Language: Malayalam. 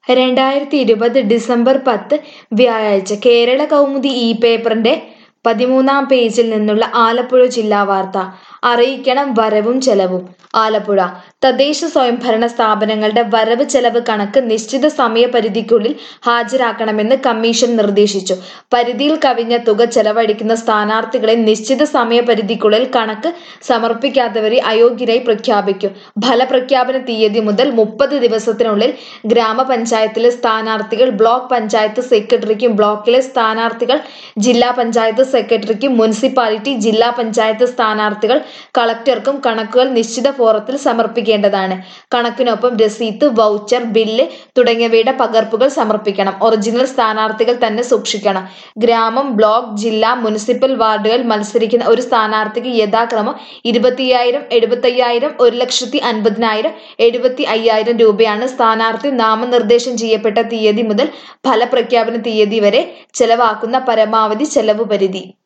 രണ്ടായിരത്തി ഇരുപത് ഡിസംബർ പത്ത് വ്യാഴാഴ്ച കേരള കൗമുദി ഈ പേപ്പറിന്റെ പതിമൂന്നാം പേജിൽ നിന്നുള്ള ആലപ്പുഴ ജില്ലാ വാർത്ത അറിയിക്കണം വരവും ചെലവും ആലപ്പുഴ തദ്ദേശ സ്വയംഭരണ സ്ഥാപനങ്ങളുടെ വരവ് ചെലവ് കണക്ക് നിശ്ചിത സമയപരിധിക്കുള്ളിൽ ഹാജരാക്കണമെന്ന് കമ്മീഷൻ നിർദ്ദേശിച്ചു പരിധിയിൽ കവിഞ്ഞ തുക ചെലവഴിക്കുന്ന സ്ഥാനാർത്ഥികളെ നിശ്ചിത സമയപരിധിക്കുള്ളിൽ കണക്ക് സമർപ്പിക്കാത്തവരെ അയോഗ്യരായി പ്രഖ്യാപിക്കും ഫലപ്രഖ്യാപന തീയതി മുതൽ മുപ്പത് ദിവസത്തിനുള്ളിൽ ഗ്രാമപഞ്ചായത്തിലെ സ്ഥാനാർത്ഥികൾ ബ്ലോക്ക് പഞ്ചായത്ത് സെക്രട്ടറിക്കും ബ്ലോക്കിലെ സ്ഥാനാർത്ഥികൾ ജില്ലാ പഞ്ചായത്ത് സെക്രട്ടറിക്കും മുനിസിപ്പാലിറ്റി ജില്ലാ പഞ്ചായത്ത് സ്ഥാനാർത്ഥികൾ കളക്ടർക്കും കണക്കുകൾ നിശ്ചിത ഫോറത്തിൽ സമർപ്പിക്കേണ്ടതാണ് കണക്കിനൊപ്പം രസീത്ത് വൗച്ചർ ബില്ല് തുടങ്ങിയവയുടെ പകർപ്പുകൾ സമർപ്പിക്കണം ഒറിജിനൽ സ്ഥാനാർത്ഥികൾ തന്നെ സൂക്ഷിക്കണം ഗ്രാമം ബ്ലോക്ക് ജില്ലാ മുനിസിപ്പൽ വാർഡുകളിൽ മത്സരിക്കുന്ന ഒരു സ്ഥാനാർത്ഥിക്ക് യഥാക്രമം ഇരുപത്തിയ്യായിരം എഴുപത്തയ്യായിരം ഒരു ലക്ഷത്തി അൻപതിനായിരം എഴുപത്തി അയ്യായിരം രൂപയാണ് സ്ഥാനാർത്ഥി നാമനിർദ്ദേശം ചെയ്യപ്പെട്ട തീയതി മുതൽ ഫലപ്രഖ്യാപന തീയതി വരെ ചെലവാക്കുന്ന പരമാവധി ചെലവ് പരിധി